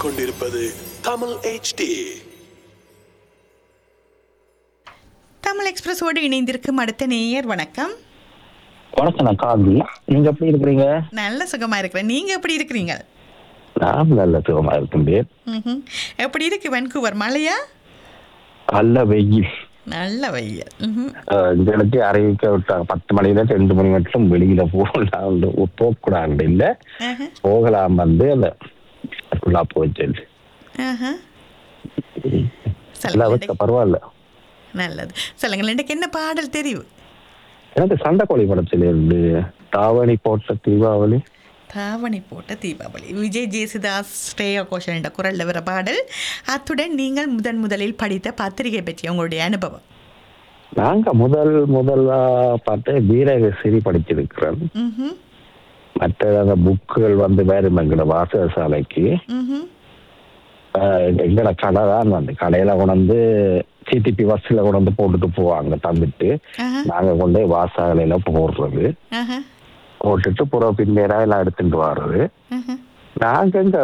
கேட்டுக்கொண்டிருப்பது தமிழ் HD தமிழ் எக்ஸ்பிரஸோடு இணைந்திருக்கும் அடுத்த நேயர் வணக்கம் வணக்கம் நான் காந்தி நீங்க எப்படி இருக்கிறீங்க நல்ல சுகமா இருக்கிறேன் நீங்க எப்படி இருக்கிறீங்க நான் நல்ல சுகமா இருக்கின்றேன் ம்ஹும். எப்படி இருக்கு வென்கூவர் மழையா நல்ல வெயில் நல்ல வெயில் ம்ஹும். அஹ் இந்த இடத்தை அறிவிக்க விட்டாங்க பத்து மணில இருந்து ரெண்டு மணி மட்டும் வெளியில போகலாம் போகக்கூடாது இல்ல ஆஹா, போகலாம் வந்து அந்த ஃபுல்லா போச்சு ஆஹா. எல்லாம் சொல்லுங்க விட்ட பரவாயில்ல நல்லது சொல்லுங்கள் இன்றைக்கு என்ன பாடல் தெரியும் எனக்கு சண்டைக்கோழி படத்துல இருந்து தாவணி போட்ட தீபாவளி தாவணி போட்ட தீபாவளி விஜய் ஜேசுதாஸ் ஸ்ரேயா கோஷல் என்ற குரலில் வர பாடல் அத்துடன் நீங்கள் முதன் முதலில் படித்த பத்திரிகை பற்றிய உங்களுடைய அனுபவம் நாங்க முதல் முதலா பார்த்து வீரகசிரி படிச்சிருக்கிறேன் ம்ஹும், மற்ற அந்த புக்குகள் வந்து வேறு எங்கட வாசகசாலைக்கு ம்ஹும், ஆஹ் எங்கட கடை தான் வந்து கடையில கொண்டு சிடிபி பஸ்ல கொண்டு போட்டுட்டு போவாங்க தந்துட்டு ஆஹா, நாங்க கொண்டு போய் வாசகலையில போடுறது ஆஹா, போட்டுட்டு புற பின்னேரா எல்லாம் எடுத்துட்டு வர்றது ஆஹா. நாங்க இங்க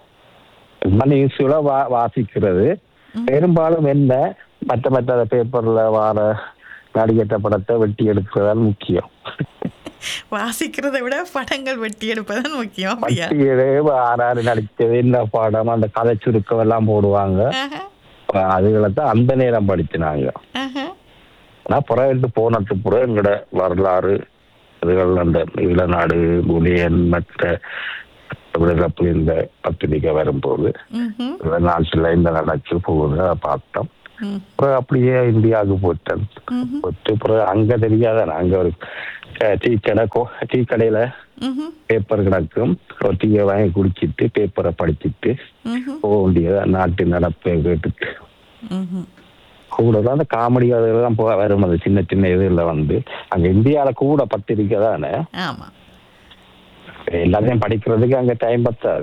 மணி யூஸ்வலா வா வாசிக்கிறது பெரும்பாலும் என்ன மற்ற மற்ற பேப்பர்ல வார நடிகட்ட படத்தை வெட்டி எடுக்கிறதான் முக்கியம் வாசிக்கிறதை விட படங்கள் வெட்டி எடுப்பதுதான் முக்கியம் அப்படியா பட்டியலே ஆறாறு நடிச்சது என்ன படம் அந்த கதை சுருக்கம் எல்லாம் போடுவாங்க ஆஹா, அதுகளை தான் அந்த நேரம் படிச்சினாங்க ஆஹா. நான் புறவிட்டு போனது புற எங்களோட வரலாறு இதுகள் அந்த ஈழநாடு குலியன் மற்ற விடுதலை இந்த பத்திரிக்கை வரும்போது ம்ஹும், நாட்டில் இந்த நடக்கு போகுது அதை பார்த்தோம் ம், அப்புறம் அப்படியே இந்தியாவுக்கு போயிட்டேன் ம்ஹும், போயிட்டு அப்புறம் அங்க தெரியாத அங்க ஒரு அஹ், டீ கடை கோ- டீ கடையில ம்ஹும், பேப்பர் கிடக்கும் ஒரு டீயை வாங்கி குடிச்சிட்டு பேப்பரை படிச்சிட்டு ம்ஹும், போக வேண்டியது நாட்டு நடப்பை கேட்டுட்டு ம்ஹும். கூட தான் அந்த காமெடி அதெல்லாம் போ வரும் அது சின்ன சின்ன இதுல வந்து அங்க இந்தியால கூட பத்திரிக்கை தானே ஆமா எல்லாத்தையும் படிக்கிறதுக்கு அங்க டைம் பத்தாது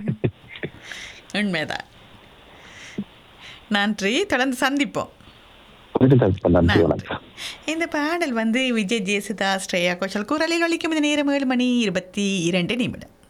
உண்மைதான் நன்றி தொடர்ந்து சந்திப்போம் நன்றி நன்றி. வணக்கம் இந்த பாடல் வந்து விஜய் ஜேசுதாஸ் ஸ்ரேயா கோஷல் குரலில் ஒலிக்கும் இந்த நேரம் ஏழு மணி இருபத்தி இரண்டு நிமிடம்